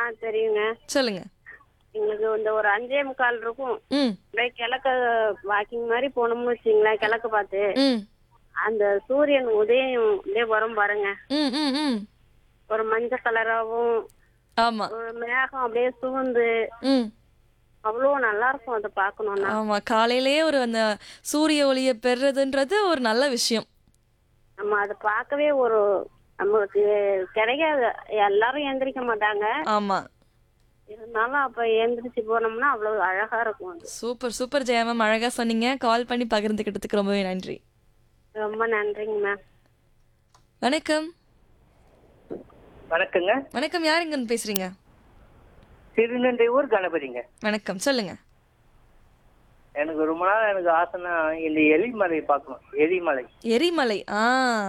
தெரியுங்க சொல்லுங்க எங்களுக்கு இந்த ஒரு அஞ்சே முக்கால் இருக்கும் ம் அப்படியே கிழக்க வாக்கிங் மாதிரி போனோம்னு வச்சுங்களேன் கிழக்கு பார்த்து ம் அந்த சூரியன் உதயம் அப்படியே வரும் பாருங்க ம் ம் ம் ஒரு மஞ்சள் கலராவும் ஆமா ஒரு மேகம் அப்படியே சூழ்ந்து ம் அவ்வளோ நல்லா இருக்கும் அதை பார்க்கணும்னா ஆமா காலையிலேயே ஒரு அந்த சூரிய ஒளியை பெறுறதுன்றது ஒரு நல்ல விஷயம் நம்ம அதை பார்க்கவே ஒரு நம்மளுக்கு கிடைக்காது எல்லாரும் எந்திரிக்க மாட்டாங்க ஆமா இருந்தாலும் அப்ப எந்திரிச்சு போனோம்னா அவ்வளவு அழகா இருக்கும் அது சூப்பர் சூப்பர் ஜெயா மேம் அழகா சொன்னீங்க கால் பண்ணி பகிர்ந்துக்கிட்டதுக்கு ரொம்பவே நன்றி ரொம்ப நன்றிங்க மேம் வணக்கம் வணக்கங்க வணக்கம் யார் இங்க பேசுறீங்க திருநெல்வேலி ஊர் கணபதிங்க வணக்கம் சொல்லுங்க எனக்கு ரொம்ப நாள் எனக்கு ஆசைன்னா இந்த எலிமலை பார்க்கணும் எலிமலை எரிமலை ஆ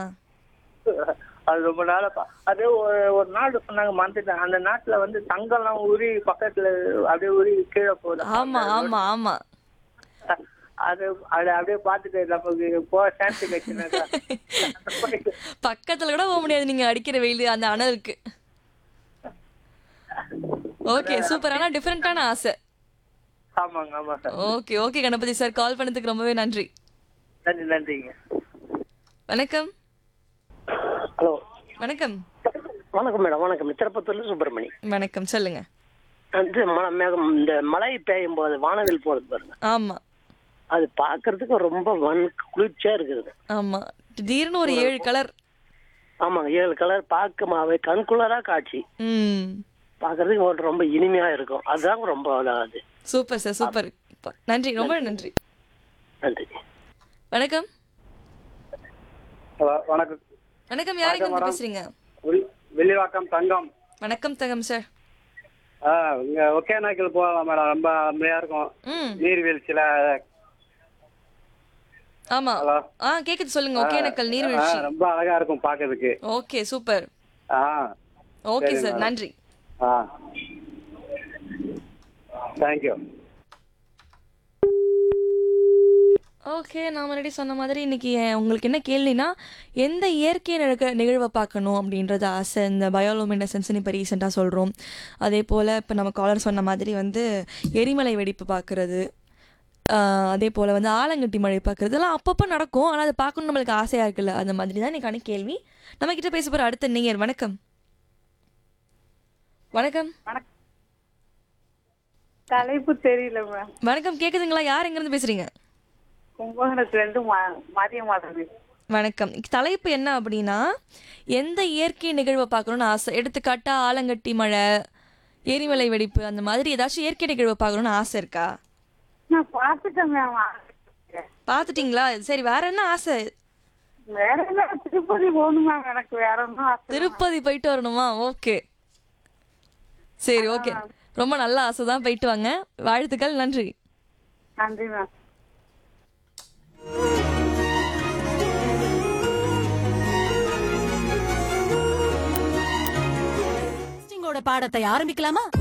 அது ரொம்ப நாளா பா- அது ஒரு ஒரு நாடு சொன்னாங்க மறந்துட்டேன் அந்த நாட்டுல வந்து தங்கம்லாம் உரி பக்கத்துல அப்படியே உரி கீழே போகுது ஆமா ஆமா ஆமா அது அது அப்படியே பார்த்துட்டு நமக்கு போக சான்ஸ் கிடைச்சுனாக்கா பக்கத்துல கூட போக முடியாது நீங்க அடிக்கிற வெயில் அந்த அனலுக்கு ஓகே சூப்பர் ஆனா டிஃபரெண்டான ஆசை ஆமாங்க ஆமா sir okay okay Ganapathi sir call பண்ணதுக்கு ரொம்பவே நன்றி நன்றி நன்றிங்க வணக்கம் ஹலோ வணக்கம் வணக்கம் மேடம் வணக்கம் திருப்பத்தூர்ல சுப்பிரமணி வணக்கம் சொல்லுங்க வந்து மழை மேகம் இந்த மழை பெய்யும் போது வானவில் போறது பாருங்க ஆமா அது பார்க்கிறதுக்கு ரொம்ப வன் குளிர்ச்சியா இருக்குது ஆமா திடீர்னு ஒரு ஏழு கலர் ஆமாங்க ஏழு கலர் பார்க்கமாவே கண்குளரா காட்சி ம் பார்க்கிறதுக்கு ஒரு ரொம்ப இனிமையா இருக்கும் அதுதான் ரொம்ப அது சூப்பர் சார் சூப்பர் நன்றி ரொம்ப நன்றி நன்றி வணக்கம் ஹலோ வணக்கம் வணக்கம் யார் இங்க இருந்து பேசுறீங்க வில்- வில்லிவாக்கம் தங்கம் வணக்கம் தங்கம் சார் ஆ இங்க ஒகேனக்கல் போகலாம் மேடம் ரொம்ப அருமையா இருக்கும் ம் நீர்வீழ்ச்சியில ஆமா ஹலோ. ஆ கேக்குது சொல்லுங்க ஒகேனக்கல் ஆ, நீர்வீழ்ச்சி ரொம்ப அழகா இருக்கும் பார்க்கிறதுக்கு ஓகே சூப்பர் ஆ ஓகே சரி, சார் மேடம். நன்றி ஆ தேங்க்யூ ஓகே நான் முன்னாடி சொன்ன மாதிரி இன்னைக்கு எ- உங்களுக்கு என்ன கேள்வினா எந்த இயற்கை நிகழ நிகழ்வை பார்க்கணும் அப்படின்றது ஆசை இந்த பயோலோமினசன்ஸ்னு இப்போ ரீசெண்டாக சொல்கிறோம் அதே போல் இப்போ நம்ம காலர் சொன்ன மாதிரி வந்து எரிமலை வெடிப்பு பார்க்குறது அதே போல் வந்து ஆலங்கட்டி மழை பார்க்குறது இதெல்லாம் அப்பப்போ நடக்கும் ஆனால் அதை பார்க்கணும் நம்மளுக்கு ஆசையாக இருக்குல்ல அந்த மாதிரி தான் இன்னைக்கான கேள்வி நம்ம கிட்ட பேச போகிற அடுத்த நேயர் வணக்கம் வணக்கம் தலைப்பு தெரியல மேம் வணக்கம் கேட்குதுங்களா யார் எங்கேருந்து பேசுகிறீங்க கும்பகோணத்துல இருந்து ம- மதிய மாதவி வணக்கம் தலைப்பு என்ன அப்படின்னா எந்த இயற்கை நிகழ்வை பார்க்கணும்னு ஆசை எடுத்துக்காட்டா ஆலங்கட்டி மழை எரிமலை வெடிப்பு அந்த மாதிரி ஏதாச்சும் இயற்கை நிகழ்வை பார்க்கணும்னு ஆசை இருக்கா நான் பார்த்துட்டேன் மேம் பார்த்துட்டீங்களா சரி வேற என்ன ஆசை வேற என்ன திருப்பதி போகணும் மேம் எனக்கு வேற ஒன்றும் ஆசை இல்ல. திருப்பதி போயிட்டு வரணுமா ஓகே சரி ஓகே ரொம்ப நல்ல ஆசை தான் போயிட்டு வாங்க வாழ்த்துக்கள் நன்றி நன்றி மேம் பாடத்தை ஆரம்பிக்கலாமா